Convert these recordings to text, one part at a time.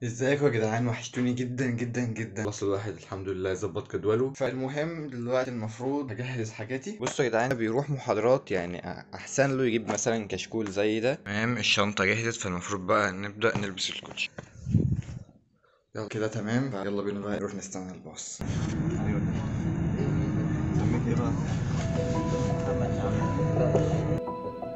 ازيكم يا جدعان وحشتوني جدا جدا جدا خلاص الواحد الحمد لله ظبط جدوله فالمهم دلوقتي المفروض اجهز حاجاتي بصوا يا جدعان بيروح محاضرات يعني أ- احسن له يجيب مثلا كشكول زي ده تمام الشنطه جهزت فالمفروض بقى نبدا نلبس الكوتشي يلا كده تمام يلا بينا بقى نروح نستنى الباص ايوه سميك ايه بقى؟ محمد يا عم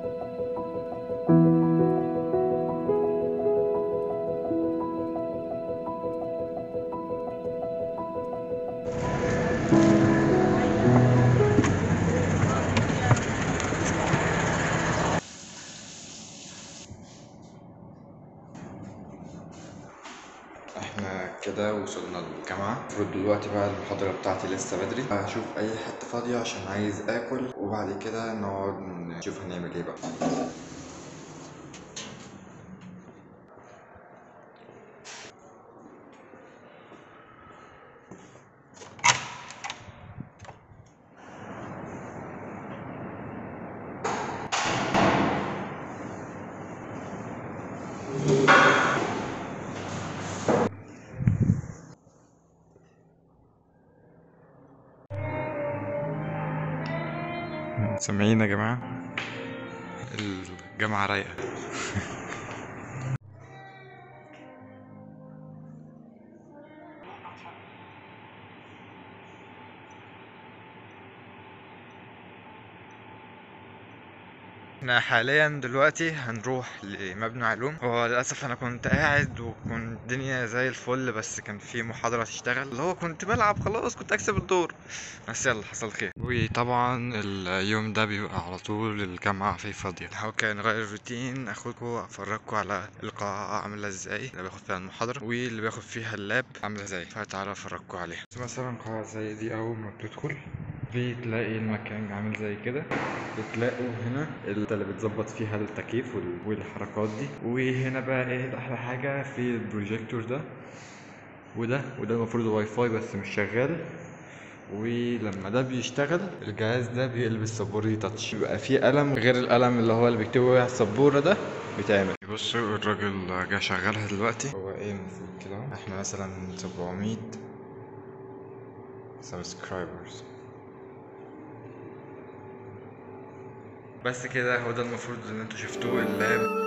احنا كده وصلنا للجامعة المفروض دلوقتي بقى المحاضرة بتاعتي لسه بدري هشوف أي حتة فاضية عشان عايز آكل وبعد كده نقعد نشوف هنعمل ايه بقى سامعين يا جماعة الجامعة رايقة احنا حاليا دلوقتي هنروح لمبنى علوم هو للاسف انا كنت قاعد وكنت الدنيا زي الفل بس كان في محاضرة تشتغل اللي هو كنت بلعب خلاص كنت اكسب الدور بس يلا حصل خير وطبعا اليوم ده بيبقى على طول الجامعة فيه فاضية هو كان نغير الروتين اخدكم افرجكم على القاعة عاملة ازاي اللي باخد فيها المحاضرة واللي باخد فيها اللاب عاملة ازاي فتعالوا افرجكم عليها مثلا قاعة زي دي اول ما بتدخل بتلاقي المكان عامل زي كده بتلاقوا هنا الحته اللي بتظبط فيها التكييف وال- والحركات دي وهنا بقى ايه احلى حاجه في البروجيكتور ده وده وده المفروض واي فاي بس مش شغال ولما ده بيشتغل الجهاز ده بيقلب السبورة تاتش بيبقى فيه قلم غير القلم اللي هو اللي بيكتبوا بيه على السبورة ده بيتعمل بصوا الراجل جه شغالها دلوقتي هو ايه المفروض كده اهو. احنا مثلا 700 سبسكرايبرز بس كده هو ده المفروض اللي انتوا شفتوه اللاب